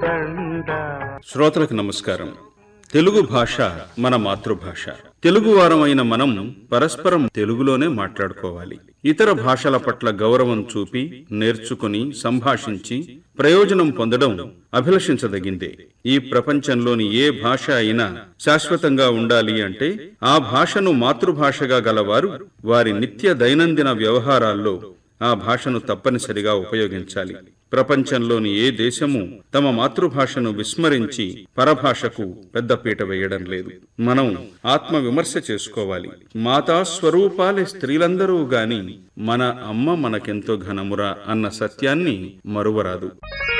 కోదండ శ్రోతలకు నమస్కారం తెలుగు భాష మన మాతృభాష తెలుగు వారమైన మనం పరస్పరం తెలుగులోనే మాట్లాడుకోవాలి ఇతర భాషల పట్ల గౌరవం చూపి నేర్చుకుని సంభాషించి ప్రయోజనం పొందడం అభిలషించదగిందే ఈ ప్రపంచంలోని ఏ భాష అయినా శాశ్వతంగా ఉండాలి అంటే ఆ భాషను మాతృభాషగా గలవారు వారి నిత్య దైనందిన వ్యవహారాల్లో ఆ భాషను తప్పనిసరిగా ఉపయోగించాలి ప్రపంచంలోని ఏ దేశము తమ మాతృభాషను విస్మరించి పరభాషకు పెద్దపీట వేయడం లేదు మనం ఆత్మ విమర్శ చేసుకోవాలి మాతా స్వరూపాలే స్త్రీలందరూ గాని మన అమ్మ మనకెంతో ఘనమురా అన్న సత్యాన్ని మరువరాదు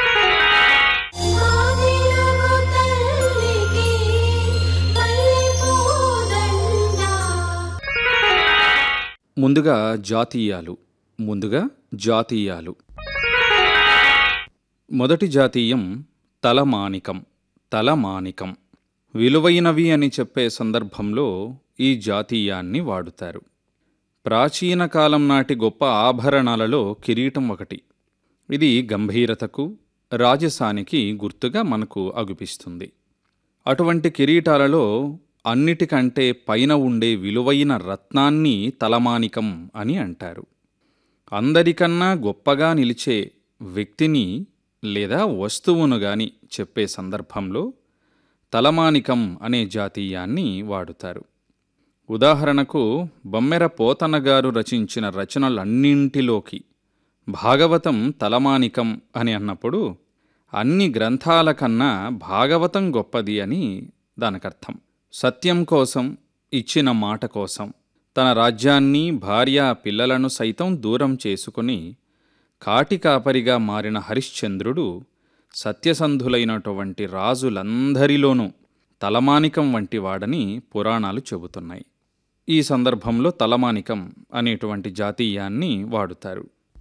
ఆదిలగు తల్లికి మల్లెపూదండ ముందుగా జాతీయాలు ముందుగా జాతీయాలు మొదటి జాతీయం తలమానికం తలమానికం విలువైనవి అని చెప్పే సందర్భంలో ఈ జాతీయాన్ని వాడుతారు ప్రాచీన కాలం నాటి గొప్ప ఆభరణాలలో కిరీటం ఒకటి ఇది గంభీరతకు రాజసానికి గుర్తుగా మనకు అగుపిస్తుంది అటువంటి కిరీటాలలో అన్నిటికంటే పైన ఉండే విలువైన రత్నాన్ని తలమానికం అని అంటారు అందరికన్నా గొప్పగా నిలిచే వ్యక్తిని లేదా వస్తువును గాని చెప్పే సందర్భంలో తలమానికం అనే జాతీయాన్ని వాడుతారు ఉదాహరణకు బొమ్మెర పోతన గారు రచించిన రచనలన్నింటిలోకి భాగవతం తలమానికం అని అన్నప్పుడు అన్ని గ్రంథాల కన్నా భాగవతం గొప్పది అని దానికర్థం సత్యం కోసం ఇచ్చిన మాట కోసం తన రాజ్యాన్ని భార్య పిల్లలను సైతం దూరం చేసుకుని కాటికాపరిగా మారిన హరిశ్చంద్రుడు సత్యసంధులైనటువంటి రాజులందరిలోనూ తలమానికం వంటి వాడని పురాణాలు చెబుతున్నాయి ఈ సందర్భంలో తలమానికం అనేటువంటి జాతీయాన్ని వాడుతారు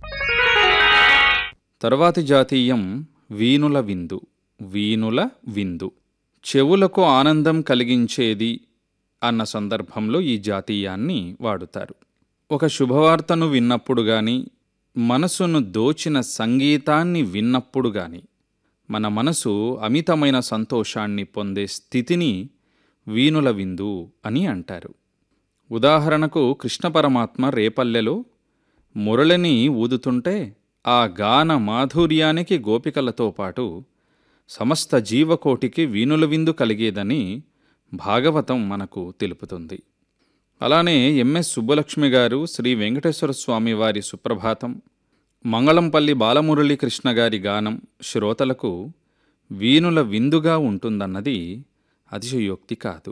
తరువాతి జాతీయం వీనుల విందు వీనుల విందు చెవులకు ఆనందం కలిగించేది అన్న సందర్భంలో ఈ జాతీయాన్ని వాడుతారు ఒక శుభవార్తను విన్నప్పుడు గాని మనసును దోచిన సంగీతాన్ని విన్నప్పుడు గాని మన మనసు అమితమైన సంతోషాన్ని పొందే స్థితిని వీనుల విందు అని అంటారు ఉదాహరణకు కృష్ణ పరమాత్మ రేపల్లెలో మురళిని ఊదుతుంటే ఆ గాన మాధుర్యానికి గోపికలతో పాటు సమస్త జీవకోటికి వీనుల విందు కలిగేదని భాగవతం మనకు తెలుపుతుంది అలానే ఎంఎస్ సుబ్బలక్ష్మి గారు శ్రీ వెంకటేశ్వర స్వామి వారి సుప్రభాతం మంగళంపల్లి బాలమురళీ కృష్ణ గారి గానం శ్రోతలకు వీనుల విందుగా ఉంటుందన్నది అతిశయోక్తి కాదు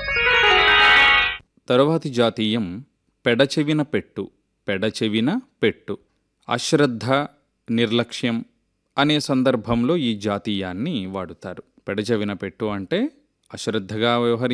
తరువాతి జాతీయం పెడచెవిన పెట్టు పెడచెవిన పెట్టు అశ్రద్ధ నిర్లక్ష్యం అనే సందర్భంలో ఈ జాతీయాన్ని వాడుతారు పెడచెవిన పెట్టు అంటే అశ్రద్ధగా వ్యవహరి